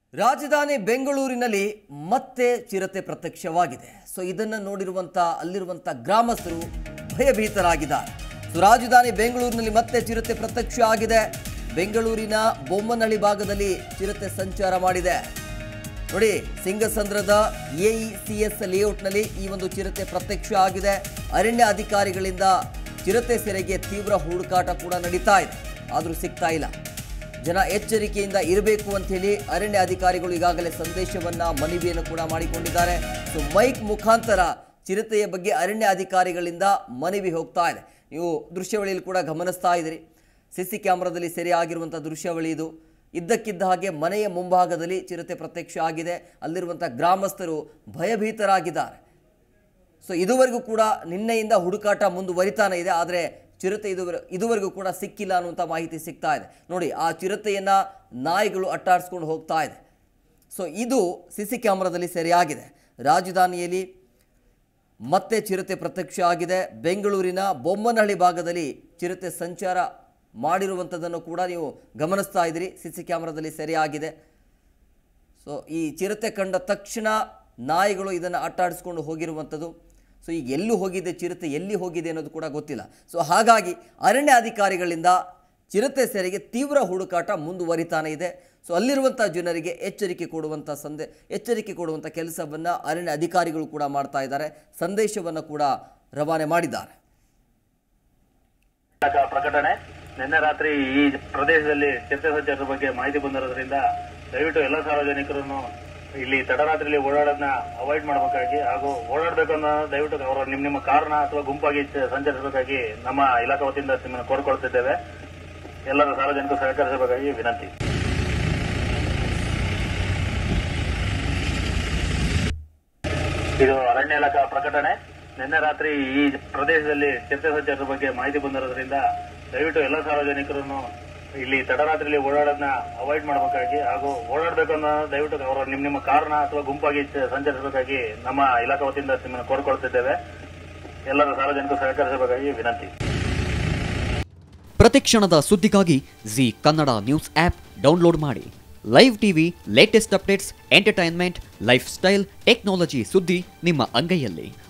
ರಾಜಧಾನಿ ಬೆಂಗಳೂರಿನಲ್ಲಿ ಮತ್ತೆ ಚಿರತೆ ಪ್ರತ್ಯಕ್ಷವಾಗಿದೆ ಸೊ ಇದನ್ನು ನೋಡಿರುವಂಥ ಅಲ್ಲಿರುವಂಥ ಗ್ರಾಮಸ್ಥರು ಭಯಭೀತರಾಗಿದ್ದಾರೆ ಸೊ ರಾಜಧಾನಿ ಬೆಂಗಳೂರಿನಲ್ಲಿ ಮತ್ತೆ ಚಿರತೆ ಪ್ರತ್ಯಕ್ಷ ಆಗಿದೆ ಬೆಂಗಳೂರಿನ ಬೊಮ್ಮನಹಳ್ಳಿ ಭಾಗದಲ್ಲಿ ಚಿರತೆ ಸಂಚಾರ ಮಾಡಿದೆ ನೋಡಿ ಸಿಂಗಸಂದ್ರದ ಎಇಸಿಎಸ್ ಲೇಔಟ್ನಲ್ಲಿ ಈ ಒಂದು ಚಿರತೆ ಪ್ರತ್ಯಕ್ಷ ಆಗಿದೆ ಅರಣ್ಯ ಅಧಿಕಾರಿಗಳಿಂದ ಚಿರತೆ ಸೆರೆಗೆ ತೀವ್ರ ಹುಡುಕಾಟ ಕೂಡ ನಡೀತಾ ಇದೆ ಆದರೂ ಸಿಗ್ತಾ ಇಲ್ಲ ಜನ ಎಚ್ಚರಿಕೆಯಿಂದ ಇರಬೇಕು ಅಂತ ಹೇಳಿ ಅರಣ್ಯ ಅಧಿಕಾರಿಗಳು ಈಗಾಗಲೇ ಸಂದೇಶವನ್ನ ಮನವಿಯನ್ನು ಕೂಡ ಮಾಡಿಕೊಂಡಿದ್ದಾರೆ ಸೊ ಮೈಕ್ ಮುಖಾಂತರ ಚಿರತೆಯ ಬಗ್ಗೆ ಅರಣ್ಯ ಅಧಿಕಾರಿಗಳಿಂದ ಮನವಿ ಹೋಗ್ತಾ ಇದೆ ನೀವು ದೃಶ್ಯಾವಳಿಯಲ್ಲಿ ಕೂಡ ಗಮನಿಸ್ತಾ ಇದ್ದೀರಿ ಸಿ ಸಿ ಕ್ಯಾಮ್ರಾದಲ್ಲಿ ಸೆರೆ ಆಗಿರುವಂಥ ದೃಶ್ಯಾವಳಿ ಇದು ಇದ್ದಕ್ಕಿದ್ದ ಹಾಗೆ ಮನೆಯ ಮುಂಭಾಗದಲ್ಲಿ ಚಿರತೆ ಪ್ರತ್ಯಕ್ಷ ಆಗಿದೆ ಅಲ್ಲಿರುವಂಥ ಗ್ರಾಮಸ್ಥರು ಭಯಭೀತರಾಗಿದ್ದಾರೆ ಸೊ ಇದುವರೆಗೂ ಕೂಡ ನಿನ್ನೆಯಿಂದ ಹುಡುಕಾಟ ಮುಂದುವರಿತಾನೆ ಇದೆ ಆದರೆ ಚಿರತೆ ಇದುವರೆ ಇದುವರೆಗೂ ಕೂಡ ಸಿಕ್ಕಿಲ್ಲ ಅನ್ನುವಂಥ ಮಾಹಿತಿ ಸಿಗ್ತಾ ಇದೆ ನೋಡಿ ಆ ಚಿರತೆಯನ್ನು ನಾಯಿಗಳು ಅಟ್ಟಾಡಿಸ್ಕೊಂಡು ಹೋಗ್ತಾ ಇದೆ ಸೊ ಇದು ಸಿ ಸಿ ಕ್ಯಾಮ್ರಾದಲ್ಲಿ ಸೆರೆಯಾಗಿದೆ ರಾಜಧಾನಿಯಲ್ಲಿ ಮತ್ತೆ ಚಿರತೆ ಪ್ರತ್ಯಕ್ಷ ಆಗಿದೆ ಬೆಂಗಳೂರಿನ ಬೊಮ್ಮನಹಳ್ಳಿ ಭಾಗದಲ್ಲಿ ಚಿರತೆ ಸಂಚಾರ ಮಾಡಿರುವಂಥದ್ದನ್ನು ಕೂಡ ನೀವು ಗಮನಿಸ್ತಾ ಇದ್ದೀರಿ ಸಿ ಸಿ ಕ್ಯಾಮ್ರಾದಲ್ಲಿ ಸೆರೆಯಾಗಿದೆ ಸೊ ಈ ಚಿರತೆ ಕಂಡ ತಕ್ಷಣ ನಾಯಿಗಳು ಇದನ್ನು ಅಟ್ಟಾಡಿಸ್ಕೊಂಡು ಹೋಗಿರುವಂಥದ್ದು ಸೊ ಈಗ ಎಲ್ಲೂ ಹೋಗಿದೆ ಚಿರತೆ ಎಲ್ಲಿ ಹೋಗಿದೆ ಅನ್ನೋದು ಕೂಡ ಗೊತ್ತಿಲ್ಲ ಸೊ ಹಾಗಾಗಿ ಅರಣ್ಯ ಅಧಿಕಾರಿಗಳಿಂದ ಚಿರತೆ ಸೆರೆಗೆ ತೀವ್ರ ಹುಡುಕಾಟ ಮುಂದುವರಿತಾನೆ ಇದೆ ಸೊ ಅಲ್ಲಿರುವಂಥ ಜನರಿಗೆ ಎಚ್ಚರಿಕೆ ಕೊಡುವಂಥ ಸಂದೇ ಎಚ್ಚರಿಕೆ ಕೊಡುವಂಥ ಕೆಲಸವನ್ನು ಅರಣ್ಯ ಅಧಿಕಾರಿಗಳು ಕೂಡ ಮಾಡ್ತಾ ಇದ್ದಾರೆ ಸಂದೇಶವನ್ನು ಕೂಡ ರವಾನೆ ಮಾಡಿದ್ದಾರೆ ಮೂಲಕ ಪ್ರಕಟಣೆ ನಿನ್ನೆ ರಾತ್ರಿ ಈ ಪ್ರದೇಶದಲ್ಲಿ ಚಿರತೆ ಸಂಚಾರದ ಬಗ್ಗೆ ಮಾಹಿತಿ ಬಂದಿರೋದ್ರಿಂದ ದಯವಿಟ್ಟು ಎಲ್ಲ ಸಾರ್ವಜನಿಕರನ್ನು ಇಲ್ಲಿ ತಡರಾತ್ರಿಯಲ್ಲಿ ಓಡಾಡೋದನ್ನ ಅವಾಯ್ಡ್ ಮಾಡಬೇಕಾಗಿ ಹಾಗೂ ಓಡಾಡಬೇಕು ಅನ್ನೋ ದಯವಿಟ್ಟು ಅವರ ನಿಮ್ಮ ನಿಮ್ಮ ಕಾರಣ ಅಥವಾ ಗುಂಪಾಗಿ ಚ- ಸಂಚರಿಸಬೇಕಾಗಿ ನಮ್ಮ ಇಲಾಖೆ ವತಿಯಿಂದ ನಿಮ್ಮನ್ನು ಕೋರ್ಕೊಳ್ತಿದ್ದೇವೆ ಎಲ್ಲರ ಸಾರ್ವಜನಿಕರು ಸಹಕರಿಸಬೇಕಾಗಿ ವಿನಂತಿ ಇದು ಅರಣ್ಯ ಇಲಾಖಾ ಪ್ರಕಟಣೆ ನಿನ್ನೆ ರಾತ್ರಿ ಈ ಪ್ರದೇಶದಲ್ಲಿ ಚಿರತೆ ಸಂಚಾರದ ಬಗ್ಗೆ ಮಾಹಿತಿ ಬಂದಿರೋದ್ರಿಂದ ದಯವಿಟ್ಟು ಎಲ್ಲ ಸಾರ್ವಜನಿಕರನ್ನು ಇಲ್ಲಿ ತಡರಾತ್ರಿಯಲ್ಲಿ ಓಡಾಡೋದನ್ನ ಅವಾಯ್ಡ್ ಮಾಡಬೇಕಾಗಿ ಹಾಗೂ ಓಡಾಡಬೇಕು ಅನ್ನೋ ದಯವಿಟ್ಟು ಅವರ ನಿಮ್ಮ ನಿಮ್ಮ ಕಾರಣ ಅಥವಾ ಗುಂಪಾಗಿ ಚ- ಸಂಚರಿಸಬೇಕಾಗಿ ನಮ್ಮ ಇಲಾಖೆ ವತಿಯಿಂದ ನಿಮ್ಮನ್ನು ಕೋರ್ಕೊಳ್ತಿದ್ದೇವೆ ಎಲ್ಲರ ಸಾರ್ವಜನಿಕರು ಸಹಕರಿಸಬೇಕಾಗಿ ವಿನಂತಿ ಪ್ರತಿಕ್ಷಣದ ಸುದ್ದಿಗಾಗಿ Zee Kannada news app download ಮಾಡಿ live TV latest updates entertainment lifestyle technology ಸುದ್ದಿ ನಿಮ್ಮ ಅಂಗೈಯಲ್ಲಿ